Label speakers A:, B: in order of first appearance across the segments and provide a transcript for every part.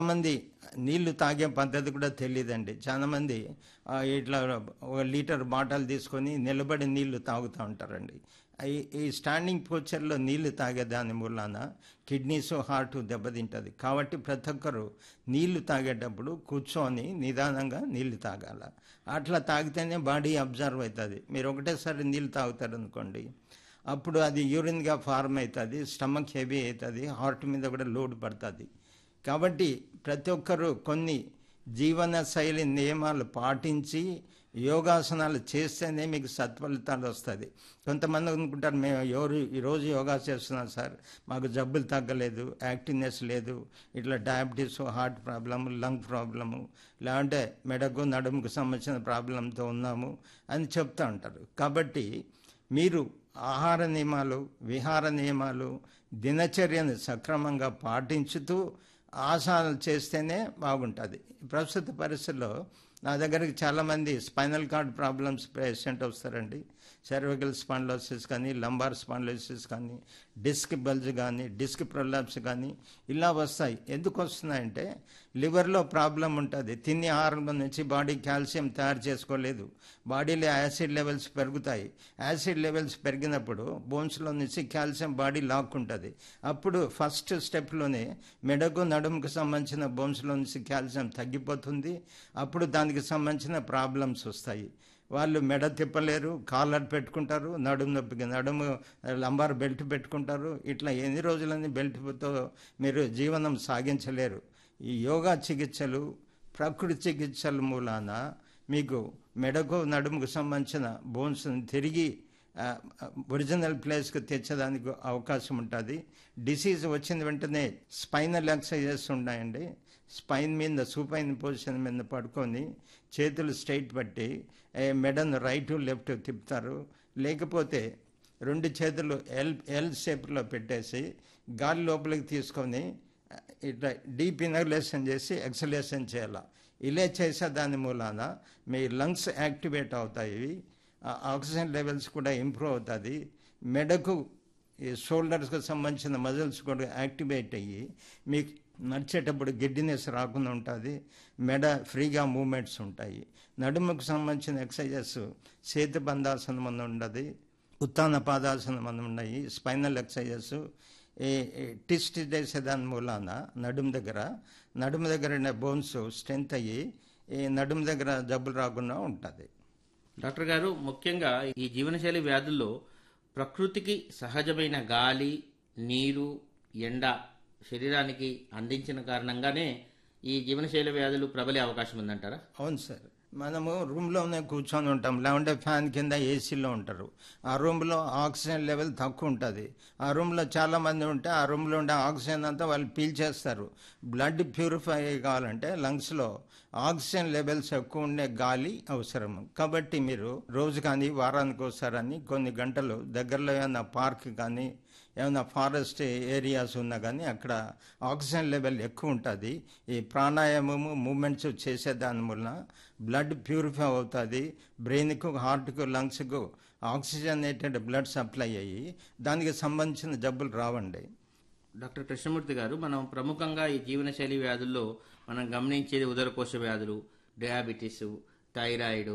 A: మంది నీళ్లు తాగే పద్ధతి కూడా తెలియదండి చాలా మంది ఆ, ఇట్లా ఒక లీటర్ బాటిల్ తీసుకొని నిలబడి నీళ్లు తాగుతూ ఉంటారండి ఈ- ఈ స్టాండింగ్ పోచర్లో నీళ్లు తాగే దాని మూలాన కిడ్నీస్ హార్ట్ దెబ్బతింటుంది కాబట్టి ప్రతి ఒక్కరు నీళ్లు తాగేటప్పుడు కూర్చొని నిదానంగా నీళ్లు తాగాల అట్లా తాగితేనే బాడీ అబ్జర్వ్ అవుతుంది మీరు ఒకటేసారి నీళ్ళు తాగుతారు అనుకోండి అప్పుడు అది యూరిన్గా ఫార్మ్ అవుతుంది స్టమక్ హెవీ అవుతుంది హార్ట్ మీద కూడా లోడ్ పడుతుంది కాబట్టి ప్రతి ఒక్కరూ కొన్ని జీవన శైలి నియమాలు పాటించి యోగాసనాలు చేస్తేనే మీకు సత్ఫలితాలు వస్తుంది కొంతమంది అనుకుంటారు మేము ఎవరు ఈరోజు యోగా చేస్తున్నాం సార్ మాకు జబ్బులు తగ్గలేదు యాక్టివ్నెస్ లేదు ఇట్లా diabetes heart problem lung problem లేదంటే మెడకు నడుముకు సంబంధించిన ప్రాబ్లంతో ఉన్నాము అని చెప్తూ ఉంటారు కాబట్టి మీరు ఆహార నియమాలు విహార నియమాలు దినచర్యను సక్రమంగా పాటించుతూ ఆసనాలు చేస్తేనే బాగుంటుంది ప్రస్తుత పరిస్థితుల్లో నా దగ్గరికి చాలామంది స్పైనల్ కార్డ్ ప్రాబ్లమ్స్ పేషెంట్ వస్తారండి సెర్వికల్ స్పాండ్లోసిస్ కానీ లంబార్ స్పాండ్లోసిస్ కానీ డిస్క్ బల్జ్ కానీ డిస్క్ ప్రొలాప్స్ కానీ ఇలా వస్తాయి ఎందుకు వస్తున్నాయంటే లివర్లో ప్రాబ్లం ఉంటుంది తిని ఆహారంలో నుంచి బాడీ కాల్షియం తయారు చేసుకోలేదు బాడీలో యాసిడ్ లెవెల్స్ పెరుగుతాయి యాసిడ్ లెవెల్స్ పెరిగినప్పుడు బోన్స్లో నుంచి కాల్షియం బాడీ లాక్కుంటుంది అప్పుడు ఫస్ట్ స్టెప్లోనే మెడకు నడుముకు సంబంధించిన బోన్స్లో నుంచి కాల్షియం తగ్గిపోతుంది అప్పుడు దానికి సంబంధించిన ప్రాబ్లమ్స్ వస్తాయి వాళ్ళు మెడ తిప్పలేరు కాలర్ పెట్టుకుంటారు నడుము నొప్పికి నడుము లంబార్ బెల్ట్ పెట్టుకుంటారు ఇట్లా ఎన్ని రోజులని బెల్ట్తో మీరు జీవనం సాగించలేరు ఈ యోగా చికిత్సలు ప్రకృతి చికిత్సల మూలాన మీకు మెడకు నడుముకు సంబంధించిన బోన్స్ తిరిగి ఆ, ఒరిజినల్ ప్లేస్కి తెచ్చడానికి అవకాశం ఉంటుంది డిసీజ్ వచ్చిన వెంటనే స్పైనల్ ఎక్సర్సైజెస్ ఉన్నాయండి స్పైన్ మీద సూపైన్ పొజిషన్ మీద పడుకొని చేతులు స్ట్రైట్ పట్టి ఏ, మెడను రైట్ లెఫ్ట్ తిప్పుతారు లేకపోతే రెండు చేతులు ఎల్ ఎల్ షేప్లో పెట్టేసి గాలి లోపలికి తీసుకొని ఆ, ఇట్లా డీప్ ఇనర్లేషన్ చేసి ఎక్సలేషన్ చేయాలి ఇలా చేసే దాని మూలాన మీ లంగ్స్ యాక్టివేట్ అవుతాయి ఆ ఆక్సిజన్ లెవెల్స్ కూడా ఇంప్రూవ్ అవుతుంది మెడకు ఈ షోల్డర్స్కి సంబంధించిన మజిల్స్ కూడా యాక్టివేట్ అయ్యి మీకు నడిచేటప్పుడు గిడ్డినెస్ రాకుండా ఉంటుంది మెడ ఫ్రీగా మూమెంట్స్ ఉంటాయి నడుముకు సంబంధించిన ఎక్సర్సైజెస్ చేతి బంధాసనం అని ఉండదు ఉత్తాన పాదాసనం అని ఉన్నాయి స్పైనల్ ఎక్సర్సైజెస్ ఈ ఈ టిస్ట్ చేసే దాని మూలాన నడుము దగ్గర నడుము దగ్గర ఉన్న బోన్స్ స్ట్రెంత్ అయ్యి ఈ నడుము దగ్గర జబ్బులు రాకుండా ఉంటుంది
B: డాక్టర్ గారు ముఖ్యంగా ఈ జీవనశైలి వ్యాధుల్లో ప్రకృతికి సహజమైన గాలి నీరు ఎండ శరీరానికి అందించిన కారణంగానే ఈ జీవనశైలి వ్యాధులు ప్రబలే అవకాశం ఉందంటారా
A: అవును సార్ మనము రూమ్లోనే కూర్చొని ఉంటాం లేకుంటే ఫ్యాన్ కింద ఏసీలో ఉంటారు ఆ రూమ్లో ఆక్సిజన్ లెవెల్ తక్కువ ఉంటుంది ఆ రూమ్లో చాలా మంది ఉంటే ఆ రూమ్లో ఉండే ఆక్సిజన్ అంతా వాళ్ళు పీల్చేస్తారు బ్లడ్ ప్యూరిఫై కావాలంటే లంగ్స్లో ఆక్సిజన్ లెవెల్స్ ఎక్కువ ఉండే గాలి అవసరం కాబట్టి మీరు రోజు కానీ వారానికి ఒకసారని కొన్ని గంటలు దగ్గరలో ఏమైనా పార్క్ కానీ ఏమైనా ఫారెస్ట్ ఏరియాస్ ఉన్నా కానీ అక్కడ ఆక్సిజన్ లెవెల్ ఎక్కువ ఉంటుంది ఈ ప్రాణాయామము మూమెంట్స్ చేసే దాని వలన బ్లడ్ ప్యూరిఫై అవుతుంది బ్రెయిన్కు హార్ట్కు లంగ్స్కు ఆక్సిజనేటెడ్ బ్లడ్ సప్లై అయ్యి దానికి సంబంధించిన జబ్బులు రావండి
B: డాక్టర్ కృష్ణమూర్తి గారు మనం ప్రముఖంగా ఈ జీవనశైలి వ్యాధుల్లో మనం గమనించేది ఉదరకోశ వ్యాధులు డయాబెటీస్ థైరాయిడ్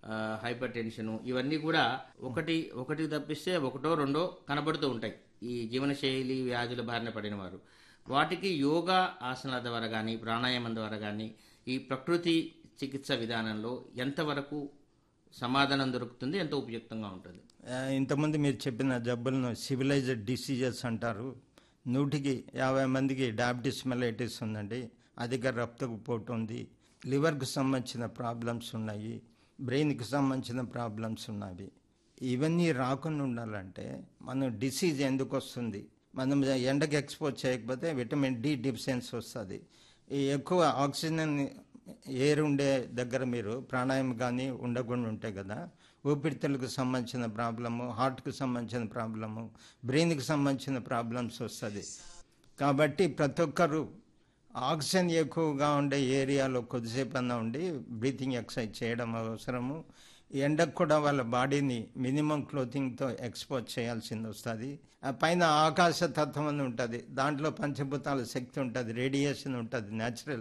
B: హైపర్ టెన్షన్ ఇవన్నీ కూడా ఒకటి ఒకటి తప్పిస్తే ఒకటో రెండో కనబడుతూ ఉంటాయి ఈ జీవనశైలి వ్యాధుల బారిన పడిన వారు వాటికి యోగా ఆసనాల ద్వారా కానీ ప్రాణాయామం ద్వారా కానీ ఈ ప్రకృతి చికిత్స విధానంలో ఎంతవరకు సమాధానం దొరుకుతుంది ఎంత ఉపయుక్తంగా ఉంటుంది
A: ఆ, ఇంతకుముందు మీరు చెప్పిన జబ్బులను సివిలైజ్డ్ డిసీజెస్ అంటారు నూటికి యాభై మందికి డయాబెటీస్ మెలైటిస్ ఉందండి అధిక రక్తపోటు ఉంది లివర్కి సంబంధించిన ప్రాబ్లమ్స్ ఉన్నాయి బ్రెయిన్కి సంబంధించిన ప్రాబ్లమ్స్ ఉన్నాయి ఇవన్నీ రాకుండా ఉండాలంటే మనం డిసీజ్ ఎందుకు వస్తుంది మనం ఎండకి ఎక్స్పోజ్ చేయకపోతే విటమిన్ డి డిఫిషియన్సీ వస్తుంది ఈ ఎక్కువ ఆక్సిజన్ ఎయిర్ ఉండే దగ్గర మీరు ప్రాణాయామం కానీ ఉండకుండా ఉంటాయి కదా ఊపిరితిత్తులకు సంబంధించిన ప్రాబ్లము హార్ట్కి సంబంధించిన ప్రాబ్లము బ్రెయిన్కి సంబంధించిన ప్రాబ్లమ్స్ వస్తుంది కాబట్టి ప్రతి ఒక్కరు ఆక్సిజన్ ఎక్కువగా ఉండే ఏరియాలో కొద్దిసేపు అన్నా ఉండి బ్రీతింగ్ ఎక్సర్సైజ్ చేయడం అవసరము ఎండకు కూడా వాళ్ళ బాడీని మినిమం క్లోతింగ్తో ఎక్స్పోజ్ చేయాల్సింది వస్తుంది పైన ఆకాశ తత్వం అని ఉంటుంది దాంట్లో పంచభూతాల శక్తి ఉంటుంది రేడియేషన్ ఉంటుంది న్యాచురల్